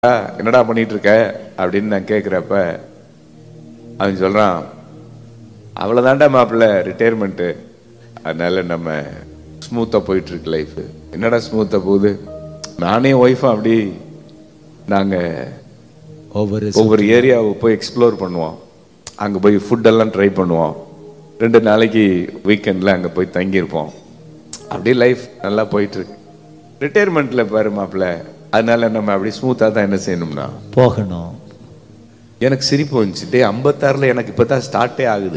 என்னடா பண்ணிட்டு இருக்க அப்படின்னு நான் கேட்குறப்ப அவன் சொல்றான் அவ்வளோதான்டா மாப்பிள்ள ரிட்டையர்மெண்ட்டு அதனால நம்ம ஸ்மூத்தாக போயிட்டு இருக்கு லைஃப் என்னடா ஸ்மூத்தாக போகுது நானே ஒய்ஃபும் அப்படி நாங்கள் ஒவ்வொரு ஒவ்வொரு ஏரியாவை போய் எக்ஸ்ப்ளோர் பண்ணுவோம் அங்கே போய் ஃபுட்டெல்லாம் ட்ரை பண்ணுவோம் ரெண்டு நாளைக்கு வீக்கெண்டில் அங்கே போய் தங்கியிருப்போம் அப்படியே லைஃப் நல்லா போயிட்டுருக்கு ரிட்டையர்மெண்ட்டில் பாரு மாப்பிள்ள அதனால நம்ம அப்படி ஸ்மூத்தாக தான் என்ன செய்யணும்னா போகணும் எனக்கு சிரிப்பு வந்துச்சு டே ஐம்பத்தாறில் எனக்கு இப்போ தான் ஸ்டார்ட்டே ஆகுது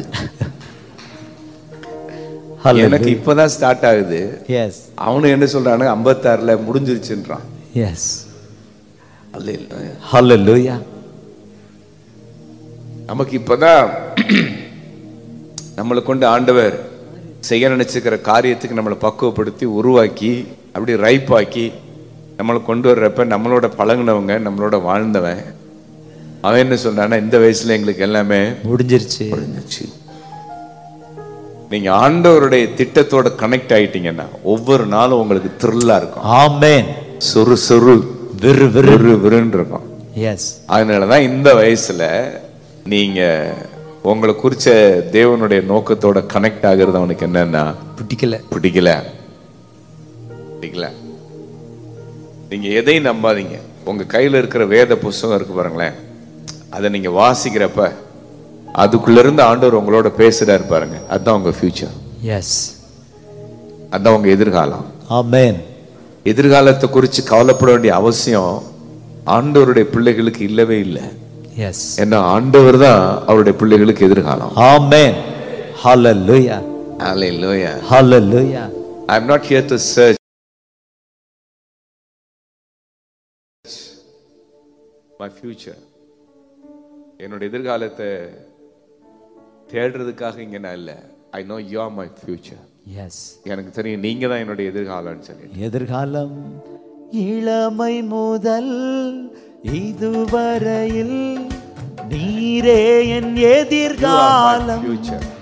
எனக்கு இப்போ தான் ஸ்டார்ட் ஆகுது எஸ் அவனு என்ன சொல்கிறானு ஐம்பத்தாறில் முடிஞ்சிருச்சுன்றான் எஸ் அல்ல இல்லை ஹalleluya நமக்கு இப்பதான் நம்மளை கொண்டு ஆண்டவர் செய்ய நினைச்சுக்கிற காரியத்துக்கு நம்மளை பக்குவப்படுத்தி உருவாக்கி அப்படி ரைப்பாக்கி நம்மளை கொண்டு வர்றப்ப நம்மளோட பழகுனவங்க நம்மளோட வாழ்ந்தவன் அவன் என்ன சொல்றான்னா இந்த வயசுல எங்களுக்கு எல்லாமே முடிஞ்சிருச்சு முடிஞ்சிச்சு நீங்க ஆண்டவருடைய திட்டத்தோட கனெக்ட் ஆயிட்டீங்கன்னா ஒவ்வொரு நாளும் உங்களுக்கு த்ரில்லா இருக்கும் ஆமென் சொரு சொரு விரு விரு விறு விறுன்னு இருக்கும் எஸ் அதனாலதான் இந்த வயசுல நீங்க உங்களை குறிச்ச தேவனுடைய நோக்கத்தோட கனெக்ட் ஆகுறது அவனுக்கு என்னன்னா பிடிக்கல பிடிக்கல பிடிக்கல நீங்க எதையும் நம்பாதீங்க உங்க கையில இருக்கிற வேத புஸ்தகம் இருக்கு பாருங்களேன் அதை நீங்க வாசிக்கிறப்ப அதுக்குள்ள இருந்து ஆண்டவர் உங்களோட பேசுறாரு பாருங்க அதுதான் உங்க ஃபியூச்சர் எஸ் அதுதான் உங்க எதிர்காலம் ஆமென் எதிர்காலத்தை குறித்து கவலைப்பட வேண்டிய அவசியம் ஆண்டவருடைய பிள்ளைகளுக்கு இல்லவே இல்லை எஸ் ஏன்னா ஆண்டவர் தான் அவருடைய பிள்ளைகளுக்கு எதிர்காலம் ஆமென் ஹalleluya Hallelujah. Hallelujah I'm not here to search my future. என்னோட எதிர்காலத்தை தேடுறதுக்காக இங்க நான் இல்லை I know you are my future yes எனக்கு தெரியும் நீங்க தான் என்னுடைய எதிர்காலம்னு சொல்லி எதிர்காலம் இளமை முதல் இதுவரையில் நீரே என் எதிர்காலம் ஃபியூச்சர்